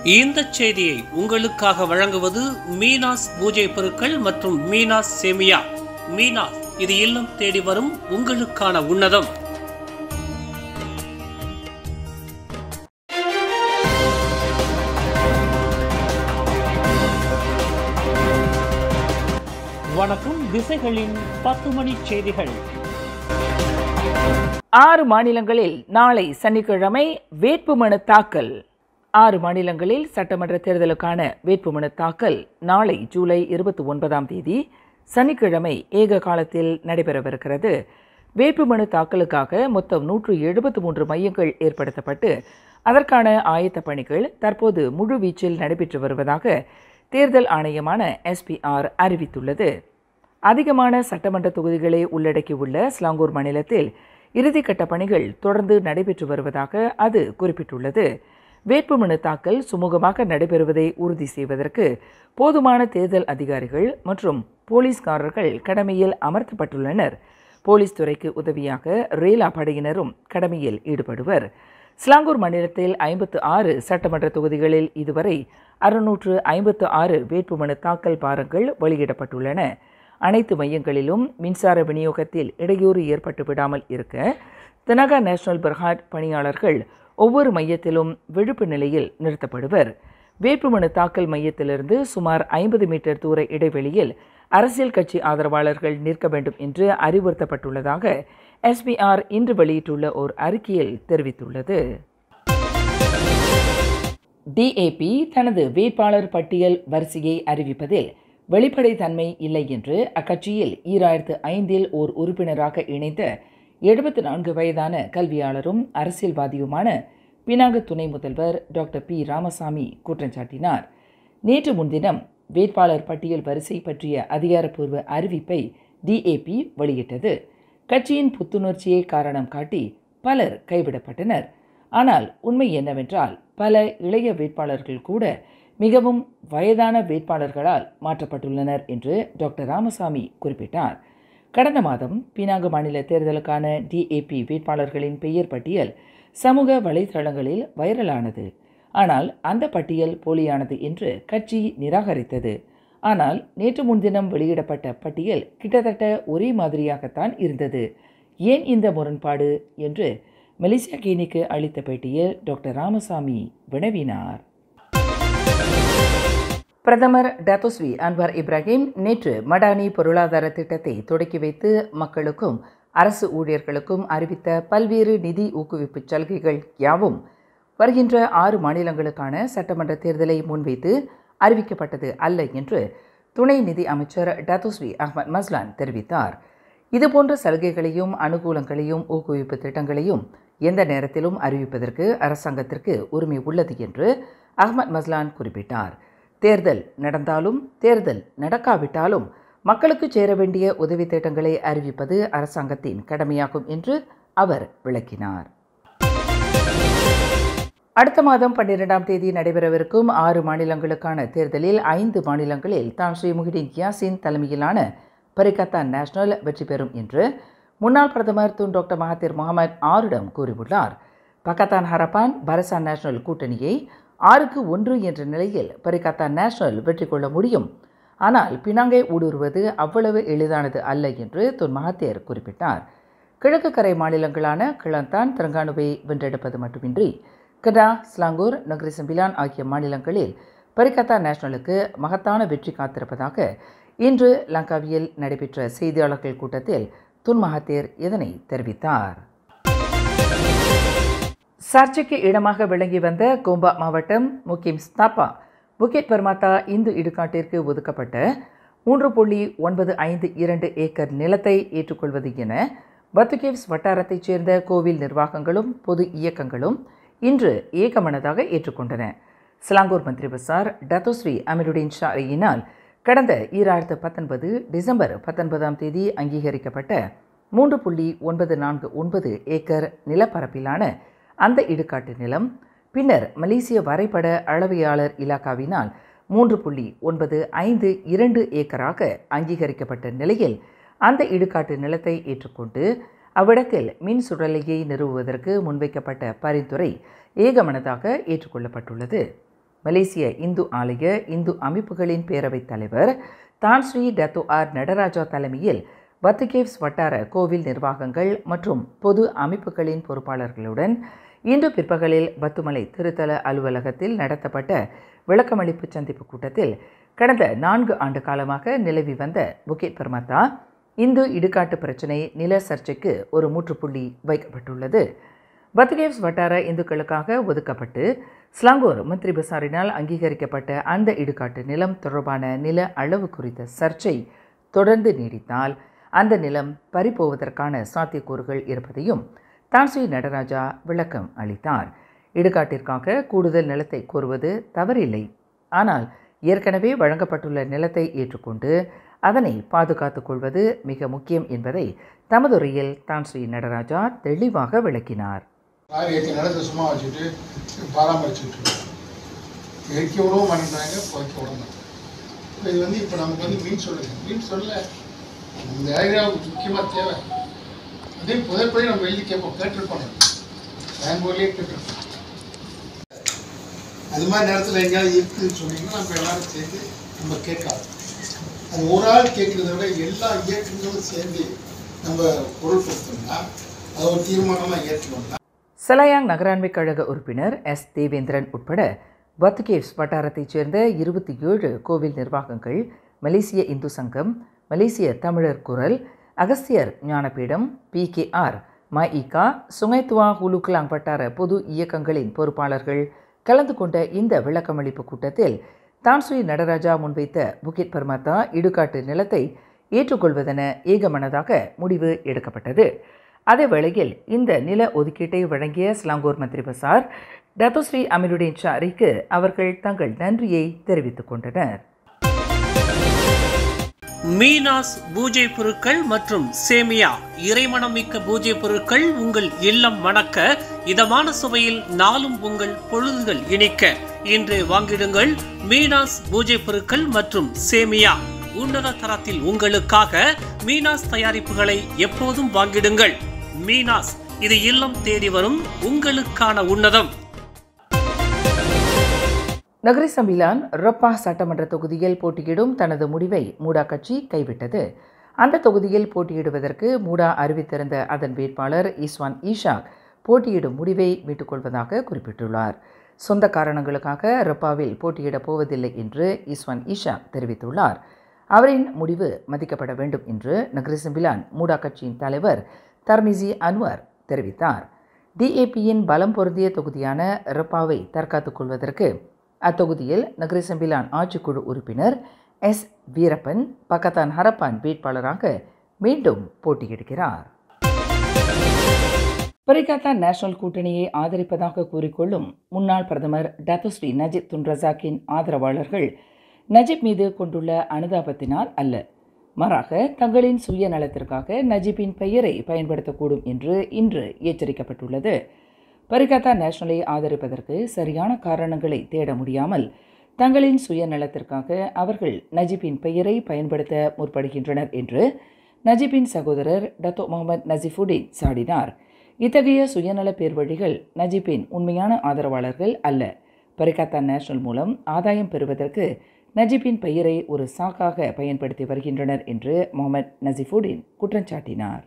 இந்த செய்தியை உங்களுக்காக வழங்குவது மீனாஸ் பூஜை பொருட்கள் மற்றும் மீனாஸ் சேமியா மீனாஸ் இது இல்லம் தேடி வரும் உங்களுக்கான உன்னதம் வணக்கம் திசைகளின் பத்து மணி செய்திகள் ஆறு மாநிலங்களில் நாளை சனிக்கிழமை வேட்புமனு தாக்கல் ஆறு மாநிலங்களில் சட்டமன்ற தேர்தலுக்கான வேட்புமனு தாக்கல் நாளை ஜூலை இருபத்தி ஒன்பதாம் தேதி சனிக்கிழமை ஏக காலத்தில் நடைபெறவிருக்கிறது வேட்புமனு தாக்கலுக்காக மொத்தம் நூற்று எழுபத்து மூன்று மையங்கள் ஏற்படுத்தப்பட்டு அதற்கான ஆயத்த பணிகள் தற்போது முழுவீச்சில் நடைபெற்று வருவதாக தேர்தல் ஆணையமான எஸ்பிஆர் அறிவித்துள்ளது அதிகமான சட்டமன்ற தொகுதிகளை உள்ளடக்கியுள்ள ஸ்லாங்கூர் மாநிலத்தில் இறுதிக்கட்ட பணிகள் தொடர்ந்து நடைபெற்று வருவதாக அது குறிப்பிட்டுள்ளது வேட்புமனு தாக்கல் சுமூகமாக நடைபெறுவதை உறுதி செய்வதற்கு போதுமான தேர்தல் அதிகாரிகள் மற்றும் போலீஸ்காரர்கள் கடமையில் அமர்த்தப்பட்டுள்ளனர் போலீஸ் துறைக்கு உதவியாக ரேலா படையினரும் கடமையில் ஈடுபடுவர் ஸ்லாங்கூர் மாநிலத்தில் ஐம்பத்து ஆறு சட்டமன்ற தொகுதிகளில் இதுவரை அறுநூற்று ஐம்பத்து ஆறு வேட்புமனு தாக்கல் பாரங்கள் வெளியிடப்பட்டுள்ளன அனைத்து மையங்களிலும் மின்சார விநியோகத்தில் இடையூறு ஏற்பட்டு விடாமல் இருக்க தெனகா நேஷனல் பர்ஹாட் பணியாளர்கள் ஒவ்வொரு மையத்திலும் விழுப்பு நிலையில் நிறுத்தப்படுவர் வேட்புமனு தாக்கல் மையத்திலிருந்து சுமார் ஐம்பது மீட்டர் தூர இடைவெளியில் அரசியல் கட்சி ஆதரவாளர்கள் நிற்க வேண்டும் என்று அறிவுறுத்தப்பட்டுள்ளதாக எஸ்பிஆர் இன்று வெளியிட்டுள்ள ஓர் அறிக்கையில் தெரிவித்துள்ளது டிஏபி தனது வேட்பாளர் பட்டியல் வரிசையை அறிவிப்பதில் வெளிப்படைத்தன்மை இல்லை என்று அக்கட்சியில் ஈராயிரத்து ஐந்தில் ஓர் உறுப்பினராக இணைந்த எழுபத்து நான்கு வயதான கல்வியாளரும் அரசியல்வாதியுமான பினாக துணை முதல்வர் டாக்டர் பி ராமசாமி குற்றம் சாட்டினார் நேற்று முன்தினம் வேட்பாளர் பட்டியல் வரிசை பற்றிய அதிகாரப்பூர்வ அறிவிப்பை டிஏபி வெளியிட்டது கட்சியின் புத்துணர்ச்சியை காரணம் காட்டி பலர் கைவிடப்பட்டனர் ஆனால் உண்மை என்னவென்றால் பல இளைய வேட்பாளர்கள் கூட மிகவும் வயதான வேட்பாளர்களால் மாற்றப்பட்டுள்ளனர் என்று டாக்டர் ராமசாமி குறிப்பிட்டார் கடந்த மாதம் பினாங்கு மாநில தேர்தலுக்கான டிஏபி வேட்பாளர்களின் பெயர் பட்டியல் சமூக வலைதளங்களில் வைரலானது ஆனால் அந்த பட்டியல் போலியானது என்று கட்சி நிராகரித்தது ஆனால் நேற்று முன்தினம் வெளியிடப்பட்ட பட்டியல் கிட்டத்தட்ட ஒரே மாதிரியாகத்தான் இருந்தது ஏன் இந்த முரண்பாடு என்று மெலிசியா கீனிக்கு அளித்த பேட்டியில் டாக்டர் ராமசாமி வினவினார் பிரதமர் டத்தோஸ்வி அன்வர் இப்ராஹிம் நேற்று மடானி பொருளாதார திட்டத்தை தொடக்கி வைத்து மக்களுக்கும் அரசு ஊழியர்களுக்கும் அறிவித்த பல்வேறு நிதி ஊக்குவிப்பு சலுகைகள் யாவும் வருகின்ற ஆறு மாநிலங்களுக்கான சட்டமன்ற தேர்தலை முன்வைத்து அறிவிக்கப்பட்டது அல்ல என்று துணை நிதி அமைச்சர் டத்தோஸ்வி அஹ்மத் மஸ்லான் தெரிவித்தார் இதுபோன்ற சலுகைகளையும் அனுகூலங்களையும் ஊக்குவிப்பு திட்டங்களையும் எந்த நேரத்திலும் அறிவிப்பதற்கு அரசாங்கத்திற்கு உரிமை உள்ளது என்று அஹ்மத் மஸ்லான் குறிப்பிட்டார் தேர்தல் நடந்தாலும் தேர்தல் நடக்காவிட்டாலும் மக்களுக்கு சேர வேண்டிய உதவி திட்டங்களை அறிவிப்பது அரசாங்கத்தின் கடமையாகும் என்று அவர் விளக்கினார் அடுத்த மாதம் பன்னிரெண்டாம் தேதி நடைபெறவிருக்கும் ஆறு மாநிலங்களுக்கான தேர்தலில் ஐந்து மாநிலங்களில் தான் ஸ்ரீ முஹிடின் கியாசின் தலைமையிலான பரிகத்தா நேஷனல் வெற்றி பெறும் என்று முன்னாள் பிரதமர் துன் டாக்டர் மகாதீர் முகமது ஆரிடம் கூறியுள்ளார் பக்கத்தான் ஹரப்பான் பரசான் நேஷனல் கூட்டணியை ஆறுக்கு ஒன்று என்ற நிலையில் பரிகத்தா நேஷனல் வெற்றி கொள்ள முடியும் ஆனால் பினாங்கை ஊடுருவது அவ்வளவு எளிதானது அல்ல என்று துன் மகாத்தேர் குறிப்பிட்டார் கிழக்கு கரை மாநிலங்களான கிளந்தான் தெலங்கானுவை வென்றெடுப்பது மட்டுமின்றி கடா ஸ்லாங்கூர் நகரி சம்பிலான் ஆகிய மாநிலங்களில் பரிகத்தா நேஷனலுக்கு மகத்தான வெற்றி காத்திருப்பதாக இன்று லங்காவியில் நடைபெற்ற செய்தியாளர்கள் கூட்டத்தில் துன் மகாத்தேர் இதனை தெரிவித்தார் சர்ச்சைக்கு இடமாக விளங்கி வந்த கோம்பா மாவட்டம் முக்கிம் ஸ்தாப்பா புக்கெட் பர்மாத்தா இந்து இடுகாட்டிற்கு ஒதுக்கப்பட்ட மூன்று புள்ளி ஒன்பது ஐந்து இரண்டு ஏக்கர் நிலத்தை ஏற்றுக்கொள்வது என பத்துகேவ்ஸ் வட்டாரத்தைச் சேர்ந்த கோவில் நிர்வாகங்களும் பொது இயக்கங்களும் இன்று ஏகமனதாக ஏற்றுக்கொண்டன சிலாங்கூர் மந்திரி பசார் டத்தோஸ்ரீ அமீருடீன் ஷாரியினால் கடந்த ஈராயிரத்து பத்தொன்பது டிசம்பர் பத்தொன்பதாம் தேதி அங்கீகரிக்கப்பட்ட மூன்று புள்ளி ஒன்பது நான்கு ஒன்பது ஏக்கர் நிலப்பரப்பிலான அந்த இடுகாட்டு நிலம் பின்னர் மலேசிய வரைபட அளவையாளர் இலாக்காவினால் மூன்று புள்ளி ஒன்பது ஐந்து இரண்டு ஏக்கராக அங்கீகரிக்கப்பட்ட நிலையில் அந்த இடுகாட்டு நிலத்தை ஏற்றுக்கொண்டு அவ்விடத்தில் மின் சுடலையை நிறுவுவதற்கு முன்வைக்கப்பட்ட பரிந்துரை ஏகமனதாக ஏற்றுக்கொள்ளப்பட்டுள்ளது மலேசிய இந்து ஆலய இந்து அமைப்புகளின் பேரவைத் தலைவர் தான் ஸ்ரீ டத்து ஆர் நடராஜா தலைமையில் பத்துகேவ்ஸ் வட்டார கோவில் நிர்வாகங்கள் மற்றும் பொது அமைப்புகளின் பொறுப்பாளர்களுடன் இன்று பிற்பகலில் பத்துமலை திருத்தல அலுவலகத்தில் நடத்தப்பட்ட விளக்கமளிப்பு சந்திப்பு கூட்டத்தில் கடந்த நான்கு ஆண்டு காலமாக நிலவி வந்த புக்கெட் பர்மத்தா இந்து இடுகாட்டு பிரச்சினை நில சர்ச்சைக்கு ஒரு முற்றுப்புள்ளி வைக்கப்பட்டுள்ளது பத்கேவ்ஸ் வட்டார இந்துக்களுக்காக ஒதுக்கப்பட்டு ஸ்லாங்கூர் மந்திரி பசாரினால் அங்கீகரிக்கப்பட்ட அந்த இடுகாட்டு நிலம் தொடர்பான நில அளவு குறித்த சர்ச்சை தொடர்ந்து நீடித்தால் அந்த நிலம் பறிபோவதற்கான சாத்தியக்கூறுகள் இருப்பதையும் தான்ஸ்ரீ நடராஜா விளக்கம் அளித்தார் இடுகாட்டிற்காக கூடுதல் நிலத்தை கோருவது தவறில்லை ஆனால் ஏற்கனவே வழங்கப்பட்டுள்ள நிலத்தை ஏற்றுக்கொண்டு அதனை பாதுகாத்துக் கொள்வது மிக முக்கியம் என்பதை தமதுரையில் தான் ஸ்ரீ நடராஜா தெளிவாக விளக்கினார் காரியத்தை நிலத்தை சும்மா வச்சுட்டு பராமரிச்சுட்டு இருக்கோம் எரிக்க விடவும் மாட்டேங்கிறாங்க புதைக்க விட மாட்டாங்க இப்போ இது வந்து இப்போ நமக்கு வந்து மீன் சொல்லுங்க மீன் சொல்ல இந்த ஏரியாவுக்கு முக்கியமாக தேவை அதே புதைப்படி நம்ம எழுதி கேட்போம் கேட்டிருப்போம் பேங்கூர்லேயே கேட்டிருப்போம் அது மாதிரி நேரத்தில் எங்கேயாவது இருக்குதுன்னு சொன்னீங்கன்னா நம்ம எல்லாரும் சேர்ந்து நம்ம கேட்கலாம் அது ஒரு ஆள் கேட்குறத விட எல்லா இயக்கங்களும் சேர்ந்து நம்ம பொருள்படுத்தணும்னா அதை ஒரு தீர்மானமாக ஏற்றுக்கணும்னா சலாயாங் நகராண்மை கழக உறுப்பினர் எஸ் தேவேந்திரன் உட்பட பத்துகேவ்ஸ் வட்டாரத்தைச் சேர்ந்த இருபத்தி ஏழு கோவில் நிர்வாகங்கள் மலேசிய இந்து சங்கம் மலேசிய தமிழர் குரல் அகஸ்தியர் ஞானபீடம் பிகேஆர் மஇகா சுங்கைத்துவா ஹுலுக்லாங் வட்டார பொது இயக்கங்களின் பொறுப்பாளர்கள் கலந்து கொண்ட இந்த விளக்கமளிப்பு கூட்டத்தில் தான்ஸ்ரீ நடராஜா முன்வைத்த புகித் பர்மத்தா இடுகாட்டு நிலத்தை ஏற்றுக்கொள்வதென ஏகமனதாக முடிவு எடுக்கப்பட்டது அதே வேளையில் இந்த நில ஒதுக்கீட்டை வழங்கிய ஸ்லாங்கூர் மந்திரி பசார் டத்தோஸ்ரீ அமீருடீன் ஷாரிக்கு அவர்கள் தங்கள் நன்றியை தெரிவித்துக் கொண்டனர் மீனாஸ் பூஜை பொருட்கள் மற்றும் சேமியா இறைமணம் மிக்க பூஜை பொருட்கள் உங்கள் இல்லம் மணக்க இதமான சுவையில் நாளும் உங்கள் பொழுதுகள் இனிக்க இன்றே வாங்கிடுங்கள் மீனாஸ் பூஜை பொருட்கள் மற்றும் சேமியா உன்னத தரத்தில் உங்களுக்காக மீனாஸ் தயாரிப்புகளை எப்போதும் வாங்கிடுங்கள் மீனாஸ் இது இல்லம் தேடி வரும் உங்களுக்கான உன்னதம் நகரி சம்பிலான் ரொப்பா சட்டமன்ற தொகுதியில் போட்டியிடும் தனது முடிவை மூடா கட்சி கைவிட்டது அந்த தொகுதியில் போட்டியிடுவதற்கு மூடா அறிவித்திருந்த அதன் வேட்பாளர் ஈஸ்வான் ஈஷாக் போட்டியிடும் முடிவை மீட்டுக்கொள்வதாக குறிப்பிட்டுள்ளார் சொந்த காரணங்களுக்காக ரொப்பாவில் போட்டியிடப் போவதில்லை என்று ஈஸ்வான் ஈஷாக் தெரிவித்துள்ளார் அவரின் முடிவு மதிக்கப்பட வேண்டும் என்று நகரி சம்பிலான் மூடா கட்சியின் தலைவர் தர்மிசி அன்வர் தெரிவித்தார் டிஏபியின் பலம் பொருந்திய தொகுதியான ரொப்பாவை தற்காத்துக் கொள்வதற்கு அத்தொகுதியில் நகரி செம்பிலான் ஆட்சிக்குழு உறுப்பினர் எஸ் வீரப்பன் பக்கத்தான் ஹரப்பான் வேட்பாளராக மீண்டும் போட்டியிடுகிறார் பரிகாத்தா நேஷனல் கூட்டணியை ஆதரிப்பதாக கூறிக்கொள்ளும் முன்னாள் பிரதமர் டத்துஸ்ரீ நஜீப் துன்ரசாக்கின் ஆதரவாளர்கள் நஜீப் மீது கொண்டுள்ள அனுதாபத்தினால் அல்ல மாறாக தங்களின் சுயநலத்திற்காக நஜீப்பின் பெயரை பயன்படுத்தக்கூடும் என்று இன்று எச்சரிக்கப்பட்டுள்ளது பரிகத்தா நேஷனலை ஆதரிப்பதற்கு சரியான காரணங்களை தேட முடியாமல் தங்களின் சுயநலத்திற்காக அவர்கள் நஜீப்பின் பெயரை பயன்படுத்த முற்படுகின்றனர் என்று நஜீப்பின் சகோதரர் டத்தோ முகமது நஜீஃபுடீன் சாடினார் இத்தகைய சுயநல பேர்வழிகள் நஜீப்பின் உண்மையான ஆதரவாளர்கள் அல்ல பரிகத்தா நேஷனல் மூலம் ஆதாயம் பெறுவதற்கு நஜீப்பின் பெயரை ஒரு சாக்காக பயன்படுத்தி வருகின்றனர் என்று முகமது நஜீஃபுடீன் குற்றம் சாட்டினார்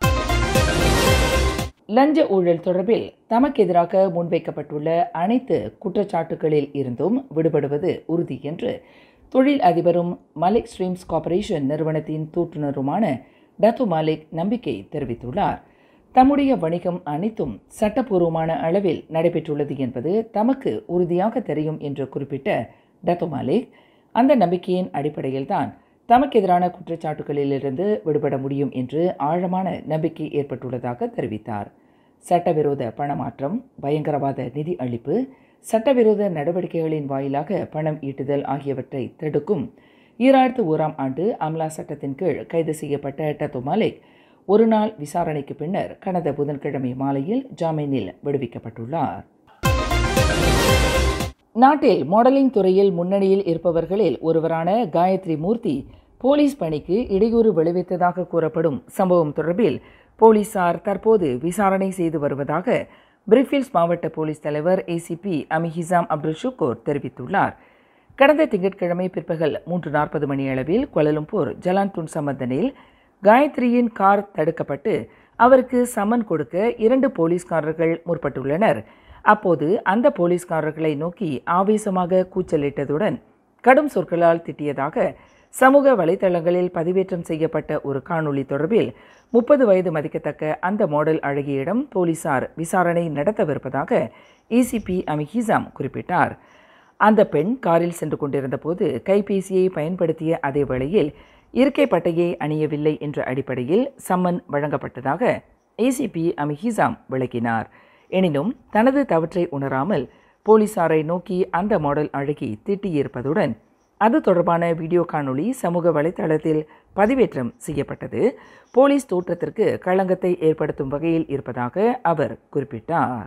லஞ்ச ஊழல் தொடர்பில் தமக்கு எதிராக முன்வைக்கப்பட்டுள்ள அனைத்து குற்றச்சாட்டுகளில் இருந்தும் விடுபடுவது உறுதி என்று தொழில் அதிபரும் மலிக் ஸ்ட்ரீம்ஸ் கார்ப்பரேஷன் நிறுவனத்தின் தூற்றுநருமான டத்து மாலிக் நம்பிக்கை தெரிவித்துள்ளார் தம்முடைய வணிகம் அனைத்தும் சட்டப்பூர்வமான அளவில் நடைபெற்றுள்ளது என்பது தமக்கு உறுதியாக தெரியும் என்று குறிப்பிட்ட டத்து மாலிக் அந்த நம்பிக்கையின் அடிப்படையில்தான் தமக்கு எதிரான குற்றச்சாட்டுகளிலிருந்து விடுபட முடியும் என்று ஆழமான நம்பிக்கை ஏற்பட்டுள்ளதாக தெரிவித்தார் சட்டவிரோத பணமாற்றம் பயங்கரவாத நிதி அளிப்பு சட்டவிரோத நடவடிக்கைகளின் வாயிலாக பணம் ஈட்டுதல் ஆகியவற்றை தடுக்கும் ஈராயிரத்து ஓராம் ஆண்டு அம்லா சட்டத்தின் கீழ் கைது செய்யப்பட்ட டத்து மாலிக் ஒரு நாள் விசாரணைக்கு பின்னர் கடந்த புதன்கிழமை மாலையில் ஜாமீனில் விடுவிக்கப்பட்டுள்ளார் நாட்டில் மாடலிங் துறையில் முன்னணியில் இருப்பவர்களில் ஒருவரான காயத்ரி மூர்த்தி போலீஸ் பணிக்கு இடையூறு விளைவித்ததாக கூறப்படும் சம்பவம் தொடர்பில் போலீசார் தற்போது விசாரணை செய்து வருவதாக பிரிஃபீல்ஸ் மாவட்ட போலீஸ் தலைவர் ஏசிபி அமிஹிசாம் அப்துல் ஷுக்கூர் தெரிவித்துள்ளார் கடந்த திங்கட்கிழமை பிற்பகல் மூன்று நாற்பது மணி அளவில் கோலலம்பூர் ஜலான் துன் சம்பந்தனில் காயத்ரியின் கார் தடுக்கப்பட்டு அவருக்கு சம்மன் கொடுக்க இரண்டு போலீஸ்காரர்கள் முற்பட்டுள்ளனர் அப்போது அந்த போலீஸ்காரர்களை நோக்கி ஆவேசமாக கூச்சலிட்டதுடன் கடும் சொற்களால் திட்டியதாக சமூக வலைதளங்களில் பதிவேற்றம் செய்யப்பட்ட ஒரு காணொளி தொடர்பில் முப்பது வயது மதிக்கத்தக்க அந்த மாடல் அழகியிடம் போலீசார் விசாரணை நடத்தவிருப்பதாக ஏசிபி அமிஹிசாம் குறிப்பிட்டார் அந்த பெண் காரில் சென்று கொண்டிருந்த போது கைபேசியை பயன்படுத்திய அதே வேளையில் இருக்கை பட்டையை அணியவில்லை என்ற அடிப்படையில் சம்மன் வழங்கப்பட்டதாக ஏசிபி அமிஹிசாம் விளக்கினார் எனினும் தனது தவற்றை உணராமல் போலீசாரை நோக்கி அந்த மாடல் அழகி திட்டியிருப்பதுடன் அது தொடர்பான வீடியோ காணொளி சமூக வலைதளத்தில் பதிவேற்றம் செய்யப்பட்டது போலீஸ் தோற்றத்திற்கு களங்கத்தை ஏற்படுத்தும் வகையில் இருப்பதாக அவர் குறிப்பிட்டார்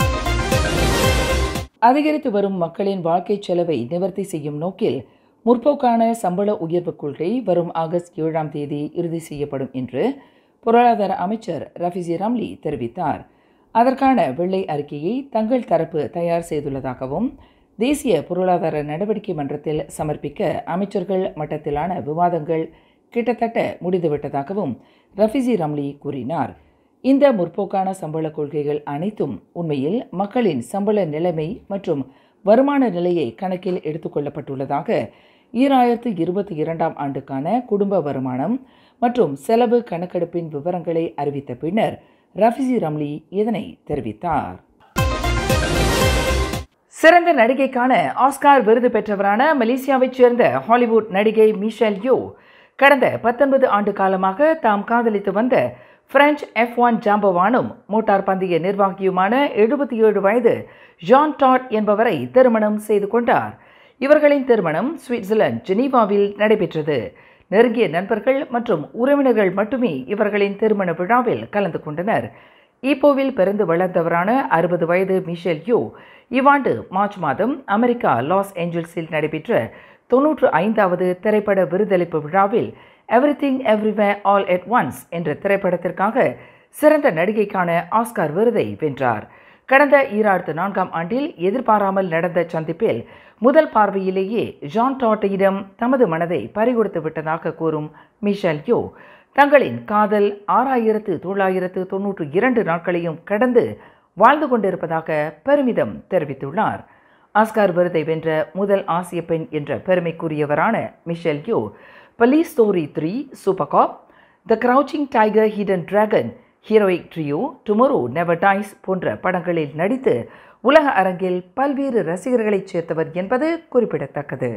அதிகரித்து வரும் மக்களின் வாழ்க்கை செலவை நிவர்த்தி செய்யும் நோக்கில் முற்போக்கான சம்பள உயர்வு கொள்கை வரும் ஆகஸ்ட் ஏழாம் தேதி இறுதி செய்யப்படும் என்று பொருளாதார அமைச்சர் ரஃபிசி ராம்லி தெரிவித்தார் அதற்கான வெள்ளை அறிக்கையை தங்கள் தரப்பு தயார் செய்துள்ளதாகவும் தேசிய பொருளாதார நடவடிக்கை மன்றத்தில் சமர்ப்பிக்க அமைச்சர்கள் மட்டத்திலான விவாதங்கள் கிட்டத்தட்ட முடிந்துவிட்டதாகவும் ரஃபிசி ரம்லி கூறினார் இந்த முற்போக்கான சம்பள கொள்கைகள் அனைத்தும் உண்மையில் மக்களின் சம்பள நிலைமை மற்றும் வருமான நிலையை கணக்கில் எடுத்துக்கொள்ளப்பட்டுள்ளதாக ஈராயிரத்து இருபத்தி இரண்டாம் ஆண்டுக்கான குடும்ப வருமானம் மற்றும் செலவு கணக்கெடுப்பின் விவரங்களை அறிவித்த பின்னர் ரஃபிசி ரம்லி இதனை தெரிவித்தார் சிறந்த நடிகைக்கான ஆஸ்கார் விருது பெற்றவரான மலேசியாவைச் சேர்ந்த ஹாலிவுட் நடிகை மிஷேல் யோ கடந்த பத்தொன்பது ஆண்டு காலமாக தாம் காதலித்து வந்த பிரெஞ்சு எஃப் ஒன் ஜாம்பவானும் மோட்டார் பந்தய நிர்வாகியுமான எழுபத்தி ஏழு வயது ஜான் டாட் என்பவரை திருமணம் செய்து கொண்டார் இவர்களின் திருமணம் சுவிட்சர்லாந்து ஜெனீவாவில் நடைபெற்றது நெருங்கிய நண்பர்கள் மற்றும் உறவினர்கள் மட்டுமே இவர்களின் திருமண விழாவில் கலந்து கொண்டனர் ஈப்போவில் பிறந்து வளர்ந்தவரான அறுபது வயது மிஷேல் யூ இவ்வாண்டு மார்ச் மாதம் அமெரிக்கா லாஸ் ஏஞ்சல்ஸில் நடைபெற்ற தொன்னூற்று ஐந்தாவது திரைப்பட விருதளிப்பு விழாவில் Everything Everywhere All at Once என்ற திரைப்படத்திற்காக சிறந்த நடிகைக்கான ஆஸ்கார் விருதை வென்றார் கடந்த ஈராயிரத்து நான்காம் ஆண்டில் எதிர்பாராமல் நடந்த சந்திப்பில் முதல் பார்வையிலேயே ஜான் டாட்டியிடம் தமது மனதை பறிகொடுத்து விட்டதாக கூறும் மிஷேல் யோ தங்களின் காதல் ஆறாயிரத்து தொள்ளாயிரத்து தொன்னூற்று இரண்டு நாட்களையும் கடந்து வாழ்ந்து கொண்டிருப்பதாக பெருமிதம் தெரிவித்துள்ளார் ஆஸ்கார் விருதை வென்ற முதல் ஆசிய பெண் என்ற பெருமைக்குரியவரான Michelle Yeoh Police Story Three Super Cop the Crouching Tiger Hidden Dragon Heroic Trio Tomorrow Never Dies போன்ற படங்களில் நடித்து உலக அரங்கில் பல்வேறு ரசிகர்களைச் சேர்த்தவர் என்பது குறிப்பிடத்தக்கது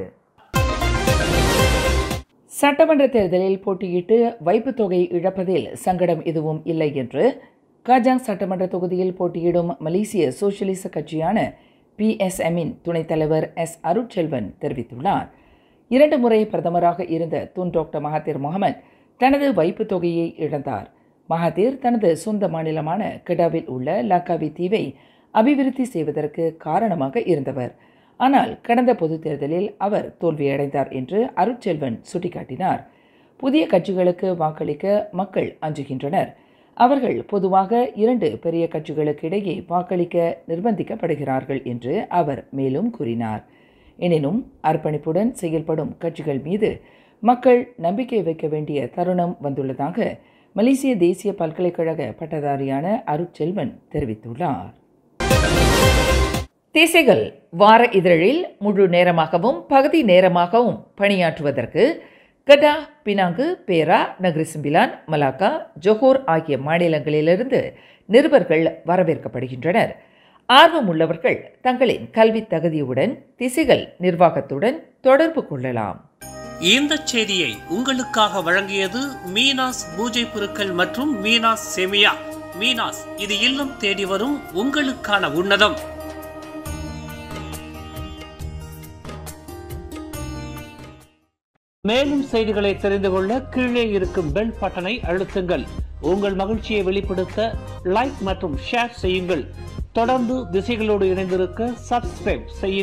சட்டமன்ற தேர்தலில் போட்டியிட்டு வைப்புத் தொகை இழப்பதில் சங்கடம் எதுவும் இல்லை என்று காஜாங் சட்டமன்ற தொகுதியில் போட்டியிடும் மலேசிய சோசியலிச கட்சியான பிஎஸ்எம்மின் துணைத் தலைவர் எஸ் அருட்செல்வன் தெரிவித்துள்ளார் இரண்டு முறை பிரதமராக இருந்த துன் டாக்டர் மகாதீர் முகமது தனது வைப்புத் தொகையை இழந்தார் மகாதீர் தனது சொந்த மாநிலமான கெடாவில் உள்ள லாக்காவி தீவை அபிவிருத்தி செய்வதற்கு காரணமாக இருந்தவர் ஆனால் கடந்த பொதுத் தேர்தலில் அவர் தோல்வியடைந்தார் என்று அருட்செல்வன் சுட்டிக்காட்டினார் புதிய கட்சிகளுக்கு வாக்களிக்க மக்கள் அஞ்சுகின்றனர் அவர்கள் பொதுவாக இரண்டு பெரிய கட்சிகளுக்கு இடையே வாக்களிக்க நிர்பந்திக்கப்படுகிறார்கள் என்று அவர் மேலும் கூறினார் எனினும் அர்ப்பணிப்புடன் செயல்படும் கட்சிகள் மீது மக்கள் நம்பிக்கை வைக்க வேண்டிய தருணம் வந்துள்ளதாக மலேசிய தேசிய பல்கலைக்கழக பட்டதாரியான அருட்செல்வன் தெரிவித்துள்ளார் தேசிகள் வார இதழில் முழு நேரமாகவும் பகுதி நேரமாகவும் பணியாற்றுவதற்கு கட்டா பினாங்கு பேரா நகரிசிம்பிலான் மலாக்கா ஜொஹோர் ஆகிய மாநிலங்களிலிருந்து நிருபர்கள் வரவேற்கப்படுகின்றனர் ஆர்வம் உள்ளவர்கள் தங்களின் கல்வி தகுதியுடன் திசைகள் நிர்வாகத்துடன் தொடர்பு கொள்ளலாம் இந்த செய்தியை உங்களுக்காக வழங்கியது மீனாஸ் பூஜை பொருட்கள் மற்றும் மீனாஸ் செமியா மீனாஸ் இது இல்லம் தேடி வரும் உங்களுக்கான உன்னதம் மேலும் செய்திகளை தெரிந்து கொள்ள கீழே இருக்கும் பெல் பட்டனை அழுத்துங்கள் உங்கள் மகிழ்ச்சியை வெளிப்படுத்த லைக் மற்றும் ஷேர் செய்யுங்கள் தொடர்ந்து திசைகளோடு இணைந்திருக்க சப்ஸ்கிரைப் செய்ய